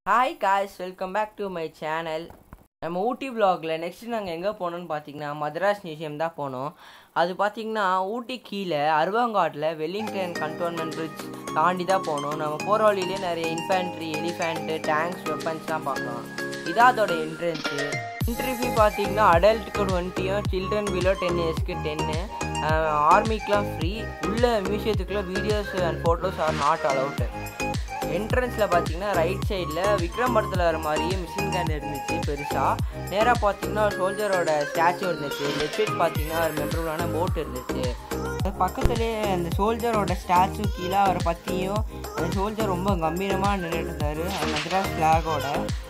hi guys welcome back to my channel நம்ம ஊட்டி vlogல next நாங்கள் எங்கே போனோம்னு பார்த்தீங்கன்னா மദ്രാஸ் மியூசியம் தான் போனோம் அது பார்த்தீங்கன்னா ஊட்டி கீழே அருவாங்காட்டில் வெல்லிங்டன் கண்டோன்மெண்ட் பிரிட்ஜ் தாண்டி தான் போனோம் நம்ம போகிற வழியிலே நிறைய இன்ஃபேண்ட்ரி எலிஃபேண்ட்டு டேங்க்ஸ் வெப்பன்ஸ்லாம் பார்க்கலாம் இதான் அதோட என்ட்ரன்ஸு என்ட்ரி ஃபீ பார்த்தீங்கன்னா அடல்ட்டுக்கு டுவெண்ட்டியும் சில்ட்ரன் பிலோ டென் இயர்ஸ்க்கு டென்னு ஆர்மிக்கெலாம் ஃப்ரீ உள்ள மியூசியத்துக்குள்ள videos and photos are not allowed என்ட்ரன்ஸில் பார்த்தீங்கன்னா ரைட் சைடில் விக்ரம் படத்தில் வர மாதிரியே மிஷின் கன் இருந்துச்சு பெருசாக நேராக பார்த்தீங்கன்னா ஒரு சோல்ஜரோட ஸ்டாச்சு இருந்துச்சு லெஃப்ட் சைட் பார்த்தீங்கன்னா ஒரு மெமரபுளான போட் இருந்துச்சு அது பக்கத்துலேயே அந்த சோல்ஜரோட ஸ்டாச்சு கீழே அவரை பற்றியும் அந்த சோல்ஜர் ரொம்ப கம்பீரமாக நின்றுட்டு இருந்தார் அந்த மദ്രാஸ் ஃப்ளாகோட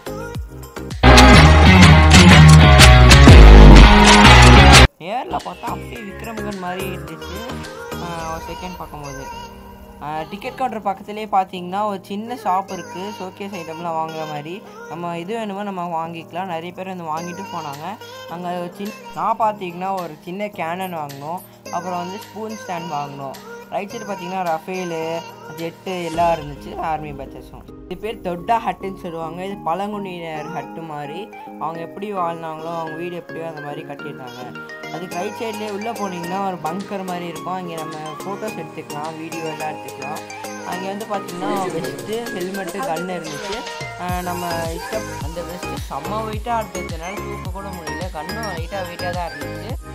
நேரில் பார்த்தா அப்படியே விக்ரமகன் மாதிரி இருந்துச்சு செகண்ட் பார்க்கும்போது டிக்கெட் கவுண்டர் பக்கத்துலேயே பார்த்தீங்கன்னா ஒரு சின்ன ஷாப் இருக்குது ஷோகேஸ் ஐட்டம்லாம் வாங்குற மாதிரி நம்ம இது வேணுமோ நம்ம வாங்கிக்கலாம் நிறைய பேர் வந்து வாங்கிட்டு போனாங்க அங்கே சின் நான் பார்த்தீங்கன்னா ஒரு சின்ன கேனன் வாங்கினோம் அப்புறம் வந்து ஸ்பூன் ஸ்டாண்ட் வாங்கினோம் ரைட் சைடு பார்த்தீங்கன்னா ரஃபேலு ஜெட்டு எல்லாம் இருந்துச்சு ஆர்மி பச்சஸும் இது பேர் தொட்டா ஹட்டுன்னு சொல்லுவாங்க இது பழங்குடியினர் ஹட்டு மாதிரி அவங்க எப்படி வாழ்ந்தாங்களோ அவங்க வீடு எப்படியோ அந்த மாதிரி கட்டியிருந்தாங்க அதுக்கு ரைட் சைட்லேயே உள்ளே போனீங்கன்னா ஒரு பங்கர் மாதிரி இருக்கும் அங்கே நம்ம ஃபோட்டோஸ் எடுத்துக்கலாம் வீடியோ எல்லாம் எடுத்துக்கலாம் அங்கே வந்து பார்த்தீங்கன்னா வெஸ்ட்டு ஹெல்மெட்டு கன்று இருந்துச்சு ஆஹ் நம்ம இஷ்டம் அந்த வெஸ்ட்டு செம்ம வெயிட்டாக இருந்ததுனால தூக்க கூட முடியல கண்ணும் லைட்டாக வெயிட்டாக தான் இருந்துச்சு